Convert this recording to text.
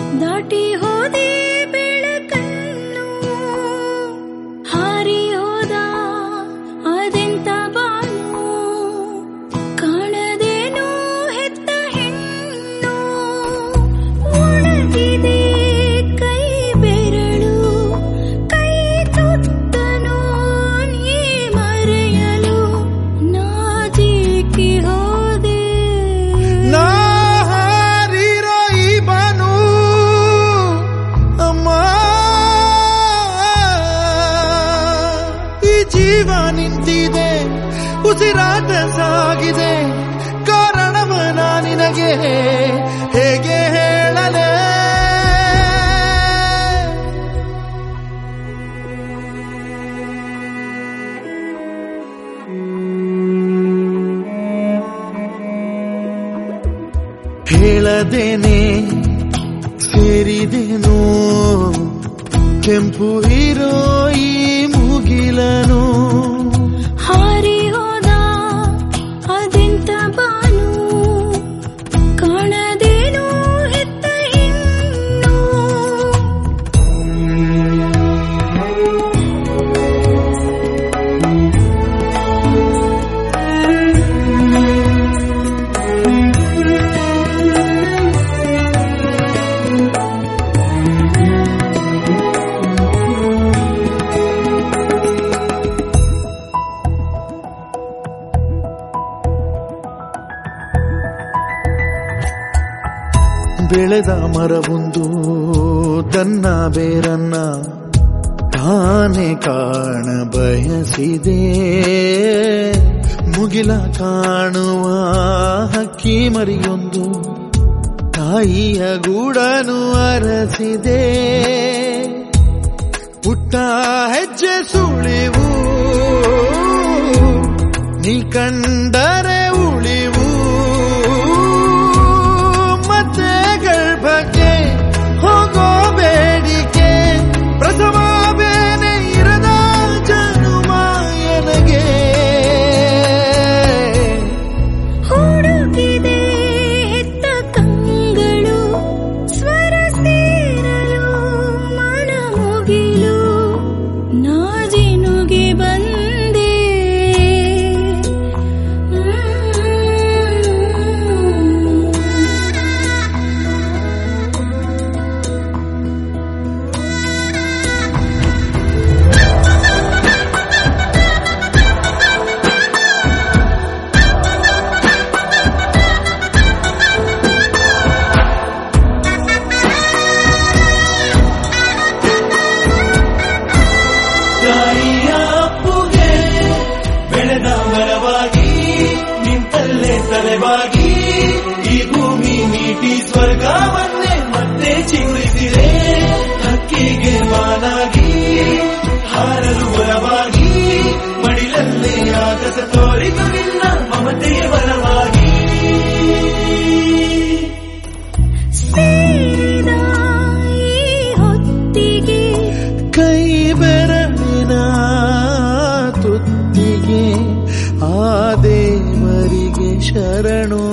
ದಾಟಿ ಹೋದೆ ಬೆಳಕನ್ನು ಹಾರಿ ಹೋದ ಅದೆಂತ ಬಾನು ಕಾಣದೇನು ಹೆತ್ತ ಹೆಣ್ಣು ಒಣಗಿದೆ ಕೈ ಬೆರಳು ಕೈ ತುತ್ತನು ನೀ ಮರೆಯಲು ನಾಜೀಕಿ ಹೋದೆ ನಾ ಹಾರಿರೋ ಈ ಬಾನು ಅಮ್ಮ ಈ ಜೀವ ನಿಂತಿದೆ ಉಸಿರಾಟ ಸಾಗಿದೆ ಕಾರಣವ ನಾ ನಿನಗೆ ಹೇಗೆ ಹೇಳಲೇ ಹೇಳದೇನೆ ಸೇರಿದೆನು ಕೆಂಪು ಇರೋ ಈ ಮುಗಿಲನು ಹಾರಿ ಹೋದ ಅದೆಂತ ಬಾನು ಕಾಣದೇನು ಹೆತ್ತ ಹೆಣ್ಣು ಬೆಳೆದ ಮರವೊಂದು ತನ್ನ ಬೇರನ್ನ ತಾನೇ ಕಾಣ ಬಯಸಿದೆ ಮುಗಿಲ ಕಾಣುವ ಹಕ್ಕಿ ಮರಿಯೊಂದು ತಾಯಿಯ ಗೂಡನು ಅರಸಿದೆ ಪುಟ್ಟ ಹೆಜ್ಜೆ ಸುಳಿವು ನೀ ಕಂಡರೆ ಉಳಿವು ಮತ್ತೆ ಗರ್ಭಕ್ಕೆ ಹೋಗೋ ಬೇಡಿಕೆ ಪ್ರಸವ ಬೇನೆ ಇರದ ಜನುಮ ಎನಗೆ ಹುಡುಕಿದೆ ಹೆತ್ತ ಕಂಗಳು ಸ್ವರ ಸೇರಲು ಮನ ಮುಗಿಲು ನಾಜಿನುಗೆ ಬಂದೆ ತಾಯಿಯ ಅಪ್ಪುಗೆ ಬೆಳೆದ ಮರವಾಗಿ ನಿಂತಲ್ಲೇ ತಲೆವಾಗಿ ಈ ಭೂಮಿ ನೀಟಿ ಸ್ವರ್ಗವನ್ನೇ ಮತ್ತೆ ಚಿಗುರಿಸಿದೆ ಹಕ್ಕಿಗೆ ಮಾನಾಗಿ ಹಾರಲು ಬರವಾಗಿ ಮಡಿಲಲ್ಲೇ ಆಗಸ ತೋರಿದು ನಿನ್ನ ಮಮತೆಯ ಬಲವಾಗಿ ಸೇರಿದ ಈ ಹೊತ್ತಿಗೆ ಕೈ ಬೆರಳಿನ ತುತ್ತಿಗೆ ಆ ದೇವರಿಗೆ ಶರಣು